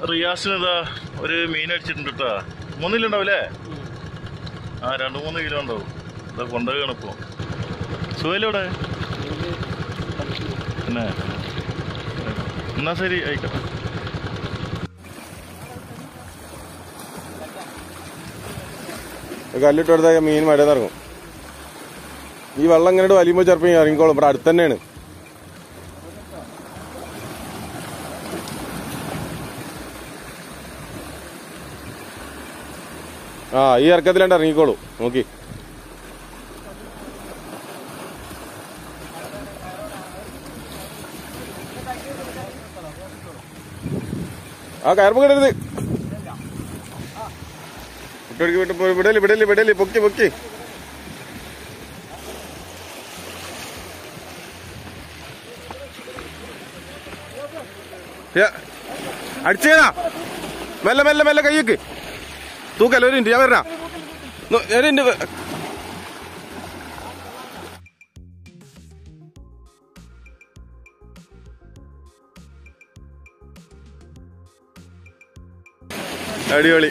റിയാസിന് ഇതാ ഒരു മീൻ അടിച്ചിട്ടുണ്ട് കേട്ടോ മൂന്നിലുണ്ടാവില്ലേ ആ രണ്ട് മൂന്ന് കിലോ ഉണ്ടാവും ഇതാ കൊണ്ടുപോവുകയാണ് ഇപ്പോൾ സുഖയിലെവിടെ പിന്നെ എന്നാ ശരി ആയിക്കോട്ടെ കല്ലിട്ട് കൊടുത്താൽ മീൻ മഴന്ന് ഇറങ്ങും ഈ വെള്ളം ഇങ്ങനെ വലിയുമ്പോൾ ചിലപ്പോൾ ഇറങ്ങിക്കോളും ഇവിടെ അടുത്ത് തന്നെയാണ് ആ ഈ ഇറക്കത്തിലാണ്ട് ഇറങ്ങിക്കോളൂ നോക്കി ആ കയർപ്പ് കിടരുത് വിട്ടെടുക്ക് വിട്ട് പോ- വിടല് വിടല് വിടല് പൊക്കി പൊക്കി അടിച്ചേടാ മെല്ലെ മെല്ലെ മെല്ലെ കയ്യക്ക് തൂക്കല്ല ഒരു മിനിറ്റ് ഞാൻ വരണ ഒരു മിനിറ്റ് അടിപൊളി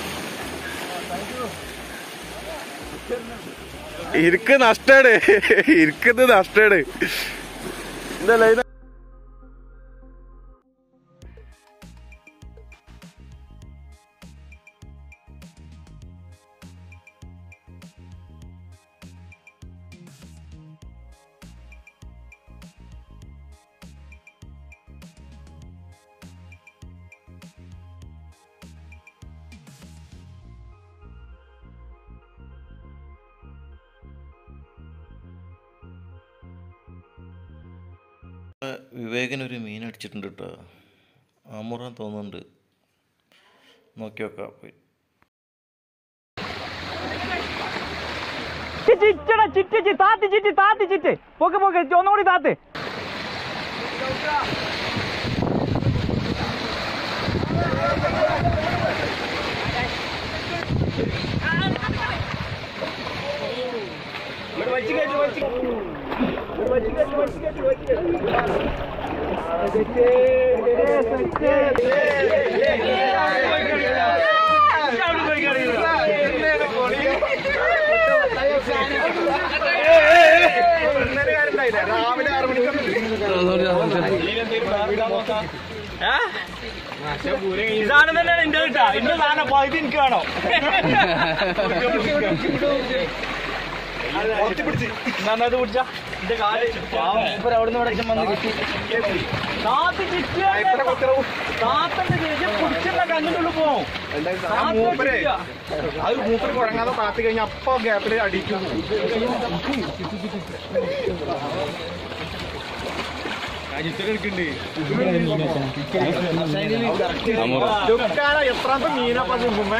ഇരിക്ക് നഷ്ടാണ് ഇരിക്കുന്നത് നഷ്ടാണ് എന്താ ഇത് വിവേകനൊരു മീൻ അടിച്ചിട്ടുണ്ട് കേട്ടോ ആമുറാൻ തോന്നുന്നുണ്ട് നോക്കി നോക്കാം പോയി ചിറ്റട ചിറ്റ് ചി താത്തി ചിറ്റ് താത്തി ചിറ്റ് പോക്ക് പോക്ക് ഒന്നുകൂടി താത്ത് ഇതാണ് തന്നെയാണ് എന്റെ കിട്ടാ ഇന്റെ സാധനം പകുതി എനിക്ക് വേണോ നന്നത് പിടിച്ച എന്റെ കാല് അവിടെ നിന്ന് വന്ന് കിട്ടി താത്ത് ചിറ്റ് താത്തന്റെ ശേഷം പിടിച്ചിട്ടുള്ള കണ്ണിന്റെ ഉള്ളിൽ പോവും മൂപ്പരെ അത് മൂപ്പര് കുഴങ്ങാതെ താത്തി കഴിഞ്ഞ അപ്പൊ ഗ്യാപ്പില് അടിക്കും എത്രാമത്തെ മീനപ്പ ചുമ്പുമ്മേ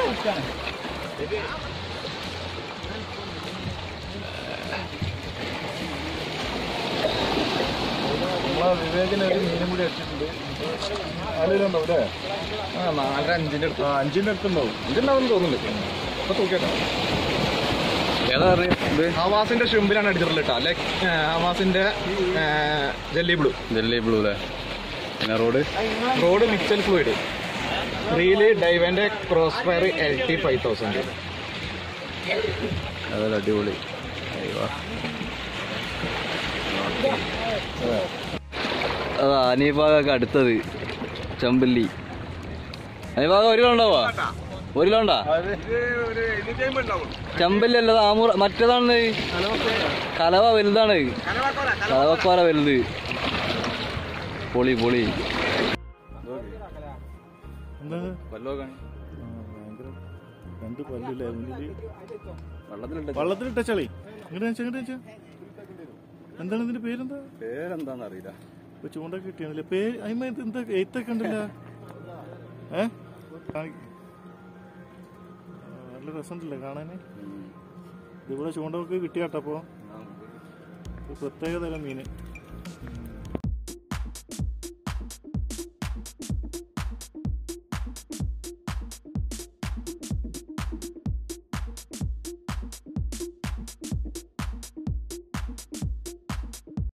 വിവേകിന് ഒരു മീനും കൂടി അടിച്ചിട്ടുണ്ട് അതിലുണ്ടാവും അല്ലേ ആ നാലര അഞ്ചിന്റെ അടുത്ത് ആ അഞ്ചിന്റെ അടുത്തുണ്ടാവും ഇതുണ്ടാവും തോന്നുന്നുണ്ട് അപ്പൊ തൂക്കിട്ടോ ഹവാസിന്റെ ഷുമ്പിലാണ് അടിച്ചിട്ടുള്ളത് കേട്ടോ ലൈക്ക് ഹവാസിന്റെ ജെല്ലി ബ്ലൂ ജെല്ലി ബ്ലൂ അല്ലേ പിന്നെ റോഡ് റോഡ് മിക്സൽ ഫ്ലൂയിഡ് റീല് ഡൈവന്റെ cross fire L T five thousand അതല്ല അടിപൊളി അതാ അനീഭാഗൊക്കെ അടുത്തത് ചെമ്പല്ലി അനീഭാഗ ഒരു കിലോ ഉണ്ടാവാ ഒരു കിലോ ഉണ്ടാ ചെമ്പല്ലി അല്ലത് ആമൂർ മറ്റേതാണ് കലവ വലുതാണ് കലവക്കോര വലുത് പൊളി പൊളി എന്താണ് വല്ലോ കാണി രണ്ട് പല്ലില്ലേ മുന്നില് വെള്ളത്തിലിട്ട വള്ളത്തിലിട്ട ചളി ഇങ്ങോട്ട് വെച്ചാ ഇങ്ങോട്ട് വെച്ചാ എന്താണ് ഇതിന്റെ പേരെന്താ പേരെന്താന്ന് അറിയില്ല ഇപ്പൊ ചൂണ്ട കിട്ടിയാണല്ലേ പേര് അതിമ ഇത് എന്താ എഴുത്തൊക്കെ ഉണ്ടല്ല ഏ കാണി- ആ, നല്ല രസമുണ്ടല്ലേ കാണാന് ഇതിവിടെ ചൂണ്ടൊക്കെ കിട്ടിയാട്ടപ്പോ ഒരു പ്രത്യേക തരം മീന്